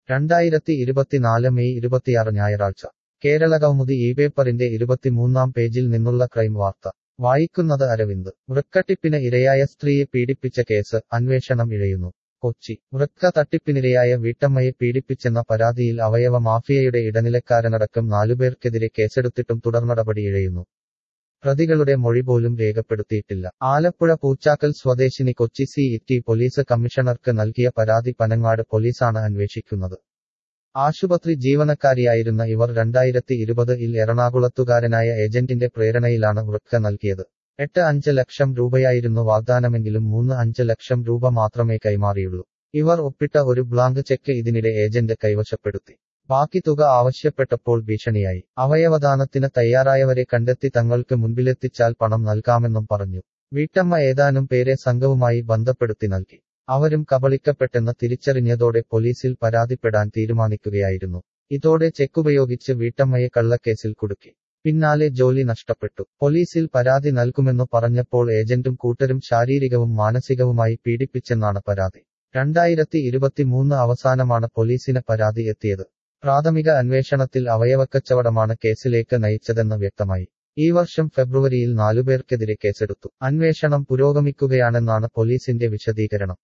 രണ്ടായിരത്തി ഇരുപത്തിനാല് മെയ് ഇരുപത്തിയാറ് ഞായറാഴ്ച കേരള കൗമുദി ഈ പേപ്പറിന്റെ ഇരുപത്തിമൂന്നാം പേജിൽ നിന്നുള്ള ക്രൈം വാർത്ത വായിക്കുന്നത് അരവിന്ദ് വൃക്കട്ടിപ്പിന് ഇരയായ സ്ത്രീയെ പീഡിപ്പിച്ച കേസ് അന്വേഷണം ഇഴയുന്നു കൊച്ചി വൃക്ക തട്ടിപ്പിനിരയായ വീട്ടമ്മയെ പീഡിപ്പിച്ചെന്ന പരാതിയിൽ അവയവ മാഫിയയുടെ ഇടനിലക്കാരനടക്കം നാലുപേർക്കെതിരെ കേസെടുത്തിട്ടും തുടർനടപടി ഇഴയുന്നു പ്രതികളുടെ മൊഴി പോലും രേഖപ്പെടുത്തിയിട്ടില്ല ആലപ്പുഴ പൂച്ചാക്കൽ സ്വദേശിനി കൊച്ചി സി ഇറ്റി പോലീസ് കമ്മീഷണർക്ക് നൽകിയ പരാതി പനങ്ങാട് പോലീസാണ് അന്വേഷിക്കുന്നത് ആശുപത്രി ജീവനക്കാരിയായിരുന്ന ഇവർ രണ്ടായിരത്തി ഇരുപത് ഇൽ എറണാകുളത്തുകാരനായ ഏജന്റിന്റെ പ്രേരണയിലാണ് വൃക്ക നൽകിയത് എട്ട് അഞ്ച് ലക്ഷം രൂപയായിരുന്നു വാഗ്ദാനമെങ്കിലും മൂന്ന് അഞ്ച് ലക്ഷം രൂപ മാത്രമേ കൈമാറിയുള്ളൂ ഇവർ ഒപ്പിട്ട ഒരു ബ്ലാങ്ക് ചെക്ക് ഇതിനിടെ ഏജന്റ് കൈവശപ്പെടുത്തി ബാക്കി തുക ആവശ്യപ്പെട്ടപ്പോൾ ഭീഷണിയായി അവയവദാനത്തിന് തയ്യാറായവരെ കണ്ടെത്തി തങ്ങൾക്ക് മുൻപിലെത്തിച്ചാൽ പണം നൽകാമെന്നും പറഞ്ഞു വീട്ടമ്മ ഏതാനും പേരെ സംഘവുമായി ബന്ധപ്പെടുത്തി നൽകി അവരും കബളിക്കപ്പെട്ടെന്ന് തിരിച്ചറിഞ്ഞതോടെ പോലീസിൽ പരാതിപ്പെടാൻ തീരുമാനിക്കുകയായിരുന്നു ഇതോടെ ചെക്കുപയോഗിച്ച് വീട്ടമ്മയെ കള്ളക്കേസിൽ കുടുക്കി പിന്നാലെ ജോലി നഷ്ടപ്പെട്ടു പോലീസിൽ പരാതി നൽകുമെന്നു പറഞ്ഞപ്പോൾ ഏജന്റും കൂട്ടരും ശാരീരികവും മാനസികവുമായി പീഡിപ്പിച്ചെന്നാണ് പരാതി രണ്ടായിരത്തി ഇരുപത്തിമൂന്ന് അവസാനമാണ് പോലീസിന് പരാതി എത്തിയത് പ്രാഥമിക അന്വേഷണത്തിൽ അവയവക്കച്ചവടമാണ് കേസിലേക്ക് നയിച്ചതെന്ന് വ്യക്തമായി ഈ വർഷം ഫെബ്രുവരിയിൽ നാലുപേർക്കെതിരെ കേസെടുത്തു അന്വേഷണം പുരോഗമിക്കുകയാണെന്നാണ് പോലീസിന്റെ വിശദീകരണം